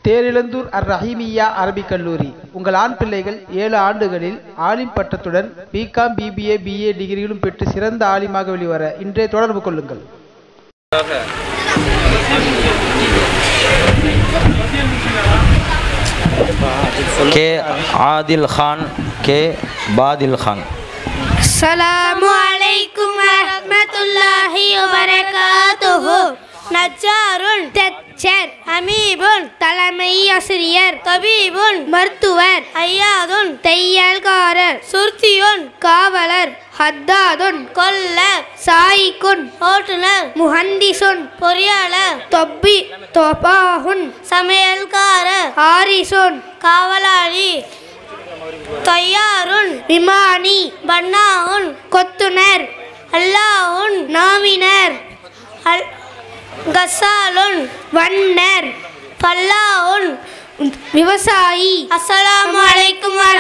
தேரிழந்தூர் அர் ரஹீமியா அரபிக் கல்லூரி உங்கள் ஆண் பிள்ளைகள் ஏழு ஆண்டுகளில் ஆலிம் பட்டத்துடன் பிகாம் பிபிஏ பிஏ டிகிரிகளும் பெற்று சிறந்த ஆலிமாக வெளிவர இன்றே தொடர்பு கொள்ளுங்கள் के आदिल खान के बादिल खान السلام عليكم ورحمة الله وبركاته நச்சாருன் தச்சர் அமீபுன் தலைமை ஆசிரியர் தபீபுன் மருத்துவர் ஐயாதுன் தையல்காரர் சுர்த்தியுன் காவலர் ஹத்தாதுன் கொல்லர் சாயிக்குன் ஓட்டுநர் முஹந்திசுன் பொறியாளர் தொப்பி தொபாகுன் சமையல்காரர் ஹாரிசுன் காவலாளி தையாருன் விமானி பன்னாவுன் கொத்துனர் அல்லாவுன் நாமினர் அல் கசாலுன் வன்னர் பல்லாவுன் விவசாயி அஸ்ஸலாமு அலைக்கும் வர